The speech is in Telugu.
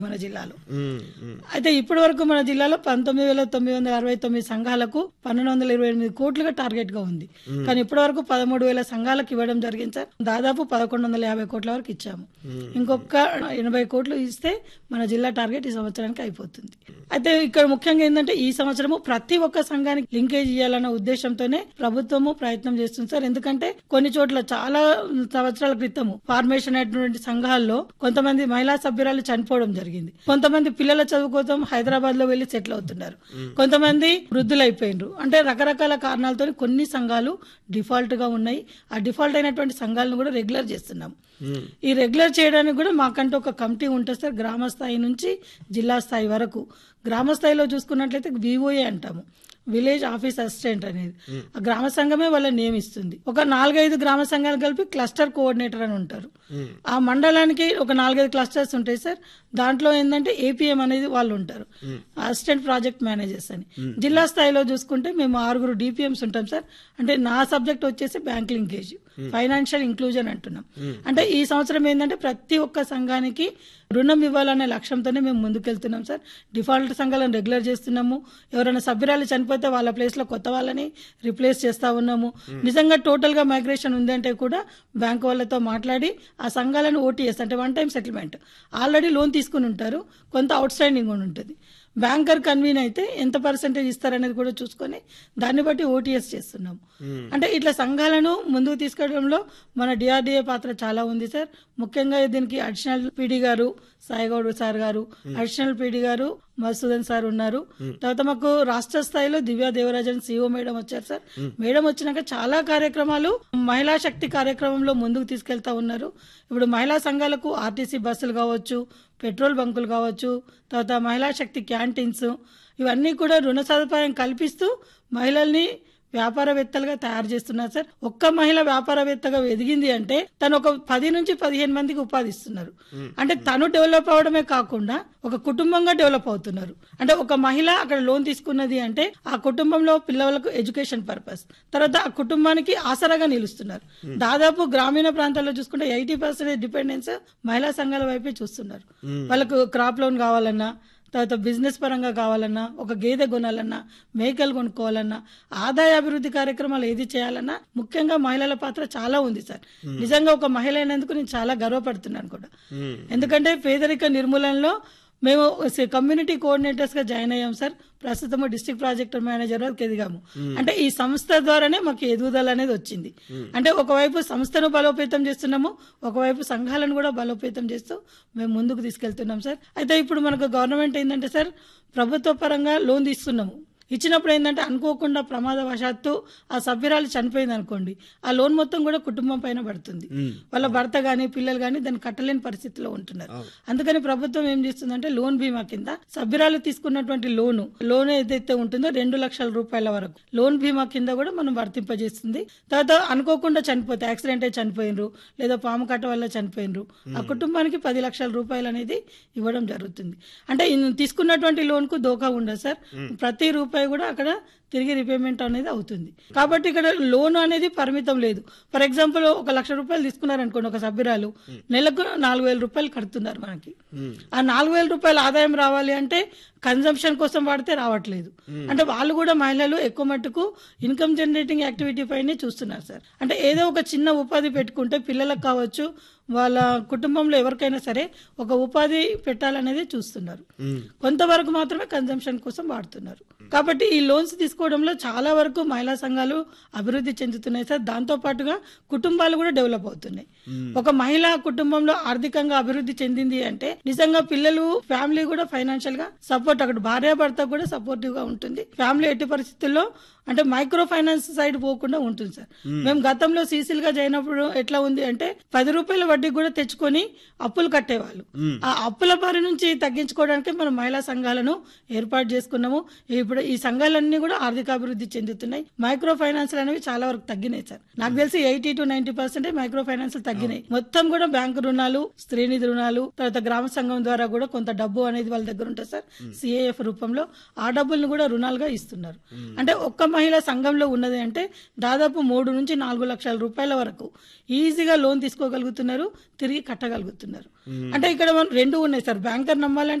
మన జిల్లాలో ఉమ్, ఉమ్. అయితే ఇప్పటి వరకు మన జిల్లాలో పంతొమ్మిది వేల తొమ్మిది వందల అరవై తొమ్మిది సంఘాలకు పన్నెండు వందల ఇరవై ఎనిమిది కోట్లుగా టార్గెట్ గా ఉంది కానీ ఇప్పటి వరకు పదమూడు వేల సంఘాలకు ఇవ్వడం జరిగింది సార్ దాదాపు పదకొండు వందల యాభై కోట్ల వరకు ఇచ్చాము ఇంకొక ఎనభై కోట్లు ఇస్తే మన జిల్లా టార్గెట్ ఈ సంవత్సరానికి అయిపోతుంది అయితే ఇక్కడ ముఖ్యంగా ఏంటంటే ఈ సంవత్సరము ప్రతి ఒక్క సంఘానికి లింకేజ్ చేయాలన్న ఉద్దేశంతోనే ప్రభుత్వము ప్రయత్నం చేస్తుంది సార్ ఎందుకంటే కొన్ని చోట్ల చాలా సంవత్సరాల క్రితము ఫార్మేషన్ అయినటువంటి సంఘాల్లో కొంతమంది మహిళా సభ్యురాలు చనిపోవడం జరిగింది కొంతమంది పిల్లల చదువు కోసం హైదరాబాద్ లో వెళ్లి సెటిల్ అవుతున్నారు కొంతమంది వృద్ధులైపోయినరు అంటే రకరకాల కారణాలతో కొన్ని సంఘాలు డిఫాల్ట్ గా ఉన్నాయి ఆ డిఫాల్ట్ అయినటువంటి సంఘాలను కూడా రెగ్యులర్ చేస్తున్నాం ఈ రెగ్యులర్ చేయడానికి కూడా మాకంటే ఒక కమిటీ ఉంటుంది సార్ గ్రామ స్థాయి నుంచి జిల్లా స్థాయి వరకు గ్రామ స్థాయిలో చూసుకున్నట్లయితే వివోఏ అంటాము విలేజ్ ఆఫీస్ అసిస్టెంట్ అనేది ఆ గ్రామ సంఘమే వాళ్ళని నియమిస్తుంది ఒక నాలుగైదు గ్రామ సంఘాలు కలిపి క్లస్టర్ కోఆర్డినేటర్ అని ఉంటారు ఆ మండలానికి ఒక నాలుగైదు క్లస్టర్స్ ఉంటాయి సార్ దాంట్లో ఏంటంటే ఏపీఎం అనేది వాళ్ళు ఉంటారు అసిస్టెంట్ ప్రాజెక్ట్ మేనేజర్స్ అని జిల్లా స్థాయిలో చూసుకుంటే మేము ఆరుగురు డిపిఎంస్ ఉంటాం సార్ అంటే నా సబ్జెక్ట్ వచ్చేసి బ్యాంక్ లింకేజ్ ఫైనాన్షియల్ ఇంక్లూజన్ అంటున్నాం అంటే ఈ సంవత్సరం ఏంటంటే ప్రతి ఒక్క సంఘానికి రుణం ఇవ్వాలనే లక్ష్యంతోనే మేము ముందుకెళ్తున్నాం సార్ డిఫాల్ట్ సంఘాలను రెగ్యులర్ చేస్తున్నాము ఎవరైనా సభ్యురాలు చనిపోతే వాళ్ళ ప్లేస్ లో కొత్త వాళ్ళని రిప్లేస్ చేస్తా ఉన్నాము నిజంగా టోటల్ గా మైగ్రేషన్ ఉందంటే కూడా బ్యాంక్ వాళ్ళతో మాట్లాడి ఆ సంఘాలను ఓటీఎస్ అంటే one time settlement already loan తీసుకుని ఉంటారు కొంత అవుట్ స్టాండింగ్ కూడా ఉంటుంది బ్యాంకర్ కన్వీన్ అయితే ఎంత పర్సెంటేజ్ ఇస్తారనేది కూడా చూసుకొని దాన్ని బట్టి ఓటీఎస్ చేస్తున్నాము అంటే ఇట్లా సంఘాలను ముందుకు తీసుకెళ్లడంలో మన డిఆర్డీఏ పాత్ర చాలా ఉంది సార్ ముఖ్యంగా దీనికి అడిషనల్ పీడీ గారు సాయిగౌడ్ సార్ గారు అడిషనల్ పీడీ గారు మధుసూదన్ సార్ ఉన్నారు తర్వాత మాకు రాష్ట్ర స్థాయిలో దివ్యా దేవరాజన్ సిఓ మేడం వచ్చారు సార్ మేడం వచ్చినాక చాలా కార్యక్రమాలు మహిళా శక్తి కార్యక్రమంలో ముందుకు తీసుకెళ్తా ఉన్నారు ఇప్పుడు మహిళా సంఘాలకు ఆర్టీసీ బస్సులు కావచ్చు పెట్రోల్ బంకులు కావచ్చు తర్వాత మహిళా శక్తి క్యాంటీన్స్ ఇవన్నీ కూడా రుణ సదుపాయం కల్పిస్తూ మహిళల్ని వ్యాపారవేత్తలుగా తయారు చేస్తున్నారు సార్ ఒక్క మహిళ వ్యాపారవేత్తగా ఎదిగింది అంటే తను ఒక పది నుంచి పదిహేను మందికి ఉపాధి ఇస్తున్నారు అంటే తను డెవలప్ అవడమే కాకుండా ఒక కుటుంబంగా డెవలప్ అవుతున్నారు అంటే ఒక మహిళ అక్కడ లోన్ తీసుకున్నది అంటే ఆ కుటుంబంలో పిల్లలకు ఎడ్యుకేషన్ పర్పస్ తర్వాత ఆ కుటుంబానికి ఆసరాగా నిలుస్తున్నారు దాదాపు గ్రామీణ ప్రాంతాల్లో చూసుకుంటే ఎయిటీ పర్సెంట్ డిపెండెన్స్ మహిళా సంఘాల వైపే చూస్తున్నారు వాళ్ళకు క్రాప్ లోన్ కావాలన్నా తర్వాత బిజినెస్ పరంగా కావాలన్నా ఒక గేదె కొనాలన్నా మేకలు కొనుక్కోవాలన్నా ఆదాయ అభివృద్ధి కార్యక్రమాలు ఏది చేయాలన్నా ముఖ్యంగా మహిళల పాత్ర చాలా ఉంది సార్ నిజంగా ఒక మహిళ అయినందుకు నేను చాలా గర్వపడుతున్నాను కూడా ఎందుకంటే పేదరిక నిర్మూలనలో మేము కమ్యూనిటీ కోఆర్డినేటర్స్ గా జాయిన్ అయ్యాం సార్ ప్రస్తుతం డిస్ట్రిక్ట్ ప్రాజెక్ట్ మేనేజర్ వరకు ఎదిగాము అంటే ఈ సంస్థ ద్వారానే మాకు ఎదుగుదల అనేది వచ్చింది అంటే ఒకవైపు సంస్థను బలోపేతం చేస్తున్నాము ఒకవైపు సంఘాలను కూడా బలోపేతం చేస్తూ మేము ముందుకు తీసుకెళ్తున్నాం సార్ అయితే ఇప్పుడు మనకు గవర్నమెంట్ ఏంటంటే సార్ ప్రభుత్వ పరంగా లోన్ తీస్తున్నాము ఇచ్చినప్పుడు ఏంటంటే అనుకోకుండా ప్రమాదవశాత్తు ఆ సభ్యురాలు చనిపోయింది అనుకోండి ఆ లోన్ మొత్తం కూడా కుటుంబం పైన పడుతుంది వాళ్ళ భర్త గాని పిల్లలు గాని దాన్ని కట్టలేని పరిస్థితిలో ఉంటున్నారు అందుకని ప్రభుత్వం ఏం చేస్తుందంటే లోన్ బీమా కింద సభ్యురాలు తీసుకున్నటువంటి లోను లోన్ ఏదైతే ఉంటుందో రెండు లక్షల రూపాయల వరకు లోన్ బీమా కింద కూడా మనం వర్తింపజేస్తుంది తర్వాత అనుకోకుండా చనిపోతే యాక్సిడెంట్ అయి చనిపోయినరు లేదా పాము కట్ట వల్ల చనిపోయినరు ఆ కుటుంబానికి పది లక్షల రూపాయలు అనేది ఇవ్వడం జరుగుతుంది అంటే ఇన్- తీసుకున్నటువంటి లోన్ కు దోఖా ఉండదు సార్ ప్రతి రూపాయి కూడా అక్కడ తిరిగి రిపేమెంట్ అనేది అవుతుంది కాబట్టి ఇక్కడ లోన్ అనేది పరిమితం లేదు ఫర్ ఎగ్జాంపుల్ ఒక లక్ష రూపాయలు తీసుకున్నారు అనుకోండి ఒక సభ్యురాలు నెలకు నాలుగు వేల రూపాయలు కడుతున్నారు మనకి ఆ నాలుగు వేల రూపాయల ఆదాయం రావాలి అంటే కన్జంప్షన్ కోసం వాడితే రావట్లేదు అంటే వాళ్ళు కూడా మహిళలు ఎక్కువ మట్టుకు ఇన్కమ్ జనరేటింగ్ యాక్టివిటీ పైనే చూస్తున్నారు సార్ అంటే ఏదో ఒక చిన్న ఉపాధి పెట్టుకుంటే పిల్లలకు కావచ్చు వాళ్ళ కుటుంబంలో ఎవరికైనా సరే ఒక ఉపాధి పెట్టాలనేది చూస్తున్నారు కొంతవరకు మాత్రమే కన్జంప్షన్ కోసం వాడుతున్నారు కాబట్టి ఈ లోన్స్ తీసుకోవడంలో చాలా వరకు మహిళా సంఘాలు అభివృద్ధి చెందుతున్నాయి సార్ దాంతో పాటుగా కుటుంబాలు కూడా డెవలప్ అవుతున్నాయి ఒక మహిళా కుటుంబంలో ఆర్థికంగా అభివృద్ధి చెందింది అంటే నిజంగా పిల్లలు ఫ్యామిలీ కూడా ఫైనాన్షియల్ గా సపోర్ట్ అక్కడ భార్యాభర్త కూడా సపోర్టివ్ గా ఉంటుంది ఫ్యామిలీ ఎట్టి పరిస్థితుల్లో అంటే మైక్రో ఫైనాన్స్ సైడ్ పోకుండా ఉంటుంది సార్ మేము గతంలో సీసీల్ గా చేయనప్పుడు ఎట్లా ఉంది అంటే పది రూపాయల వడ్డీ కూడా తెచ్చుకొని అప్పులు కట్టేవాళ్ళు ఆ అప్పుల బారి నుంచి తగ్గించుకోవడానికి మనం మహిళా సంఘాలను ఏర్పాటు చేసుకున్నాము ఇప్పుడు ఈ సంఘాలన్నీ కూడా ఆరు ఆర్థికాభివృద్ధి చెందుతున్నాయి మైక్రో ఫైనాన్స్ అనేవి చాలా వరకు తగ్గినాయి సార్ నాకు తెలిసి eighty to ninety percent micro finance తగ్గినాయి మొత్తం కూడా బ్యాంకు రుణాలు స్త్రీనిధి రుణాలు తర్వాత గ్రామ సంఘం ద్వారా కూడా కొంత డబ్బు అనేది వాళ్ళ దగ్గర ఉంటుంది సార్ సిఏఎఫ్ రూపంలో ఆ డబ్బులను కూడా రుణాలుగా ఇస్తున్నారు అంటే ఒక్క మహిళ సంఘంలో ఉన్నది అంటే దాదాపు మూడు నుంచి నాలుగు లక్షల రూపాయల వరకు ఈజీగా లోన్ తీసుకోగలుగుతున్నారు తిరిగి కట్టగలుగుతున్నారు అంటే ఇక్కడ మనం రెండు ఉన్నాయి సార్ బ్యాంకర్ నమ్మాలంటే